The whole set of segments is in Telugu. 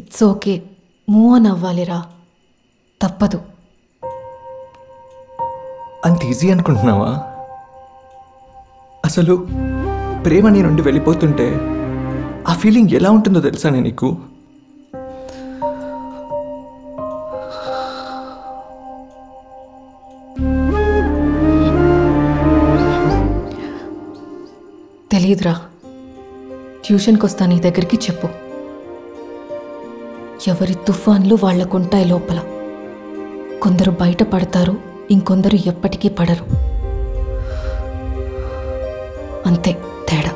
ఇట్స్ ఓకే మూవ్ ఆన్ అవ్వాలిరా తప్పదు అంత ఈజీ అనుకుంటున్నావా అసలు ప్రేమ నీ నుండి వెళ్ళిపోతుంటే ఆ ఫీలింగ్ ఎలా ఉంటుందో తెలుసా నేను నీకు తెలియదురా ట్యూషన్కి వస్తా నీ దగ్గరికి చెప్పు ఎవరి తుఫాన్లు వాళ్లకుంటాయి లోపల కొందరు బయట పడతారు ఇంకొందరు ఎప్పటికీ పడరు అంతే తేడా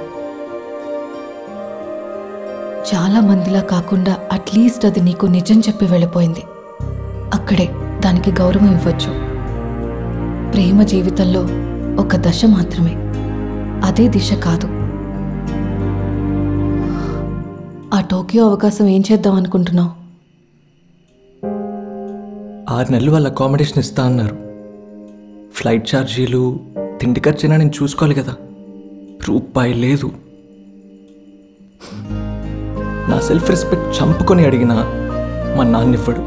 చాలా మందిలా కాకుండా అట్లీస్ట్ అది నీకు నిజం చెప్పి వెళ్ళిపోయింది అక్కడే దానికి గౌరవం ఇవ్వచ్చు ప్రేమ జీవితంలో ఒక దశ మాత్రమే అదే దిశ కాదు ఆ టోకియో అవకాశం ఏం చేద్దాం అనుకుంటున్నావు ఆరు నెలలు వాళ్ళ అకామిడేషన్ ఇస్తా అన్నారు ఫ్లైట్ ఛార్జీలు తిండి ఖర్చైనా నేను చూసుకోవాలి కదా రూపాయి లేదు నా సెల్ఫ్ రెస్పెక్ట్ చంపుకొని అడిగినా మా నాన్నివ్వడు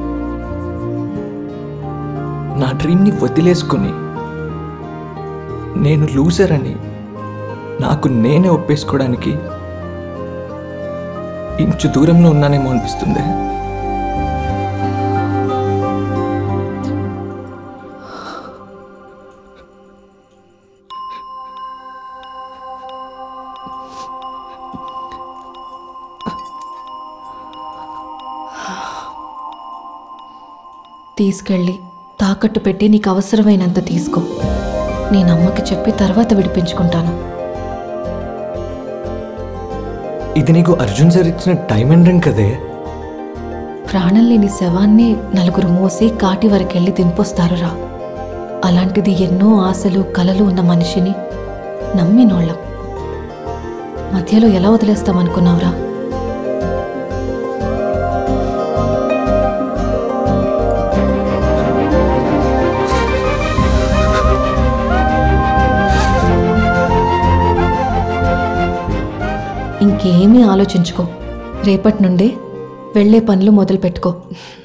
నా డ్రీమ్ని వదిలేసుకొని నేను లూజర్ అని నాకు నేనే ఒప్పేసుకోవడానికి ఇంచు దూరంలో ఉన్నానేమో అనిపిస్తుంది తీసుకెళ్ళి తాకట్టు పెట్టి నీకు అవసరమైనంత తీసుకో నేను అమ్మకి చెప్పి తర్వాత విడిపించుకుంటాను ఇది నీకు అర్జున్ సార్ ఇచ్చిన డైమండ్ రింగ్ కదే ప్రాణం లేని శవాన్ని నలుగురు మోసి కాటి వరకెళ్ళి దింపొస్తారురా అలాంటిది ఎన్నో ఆశలు కలలు ఉన్న మనిషిని నమ్మినోళ్ళం మధ్యలో ఎలా వదిలేస్తామనుకున్నావురా ఇంకేమీ ఆలోచించుకో రేపటి నుండే వెళ్ళే పనులు మొదలు పెట్టుకో